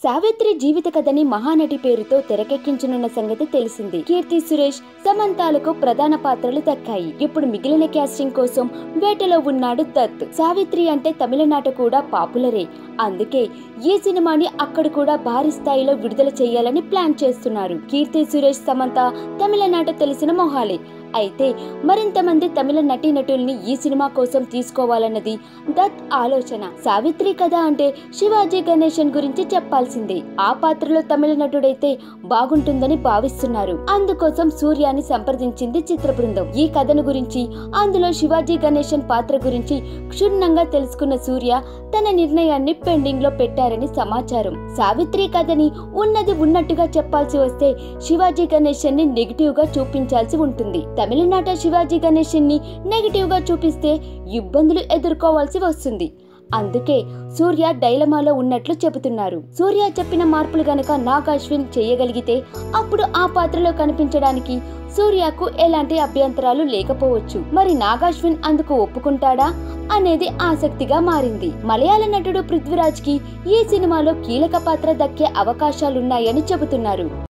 సావిత్రి జీవిత కథని మహానటి పేరుతో తెరకెక్కించనున్న సంగతి తెలిసింది కీర్తి సురేష్ సమంతాలకు ప్రధాన పాత్రలు దక్కాయి ఇప్పుడు మిగిలిన క్యాస్టింగ్ కోసం వేటలో ఉన్నాడు దత్ సావిత్రి అంటే తమిళనాట కూడా పాపులరే అందుకే ఈ సినిమాని అక్కడ కూడా భారీ స్థాయిలో విడుదల చేయాలని ప్లాన్ చేస్తున్నారు కీర్తి సురేష్ సమంత తమిళనాట తెలిసిన మొహాలే అయితే మరింత మంది తమిళ నటీనటుల్ని ఈ సినిమా కోసం తీసుకోవాలన్నది దత్ ఆలోచన సావిత్రి కథ అంటే శివాజీ గణేశన్ గురించి చెప్పాల్సిందే ఆ పాత్రలో తమిళ నటుడైతే బాగుంటుందని భావిస్తున్నారు అందుకోసం సూర్యాని సంప్రదించింది చిత్ర బృందం ఈ కథను గురించి అందులో శివాజీ గణేశన్ పాత్ర గురించి క్షుణ్ణంగా తెలుసుకున్న సూర్య తన నిర్ణయాన్ని పెండింగ్ లో పెట్టారని సమాచారం సావిత్రి కథని ఉన్నది ఉన్నట్టుగా చెప్పాల్సి వస్తే శివాజీ గణేశన్ ని నెగిటివ్ గా చూపించాల్సి ఉంటుంది తమిళనాట శివాజీ గణేశన్ ని నెగిటివ్ గా చూపిస్తే ఇబ్బందులు ఎదుర్కోవాల్సి వస్తుంది అందుకే సూర్య డైలమాలో ఉన్నట్లు చెబుతున్నారు సూర్య చెప్పిన మార్పులు గనక నాగ్ అశ్విన్ చేయగలిగితే అప్పుడు ఆ పాత్రలో కనిపించడానికి సూర్యకు ఎలాంటి అభ్యంతరాలు లేకపోవచ్చు మరి నాగాశ్విన్ అందుకు ఒప్పుకుంటాడా అనేది ఆసక్తిగా మారింది మలయాళ నటుడు పృథ్వీరాజ్ కి ఈ సినిమాలో కీలక పాత్ర దక్కే అవకాశాలున్నాయని చెబుతున్నారు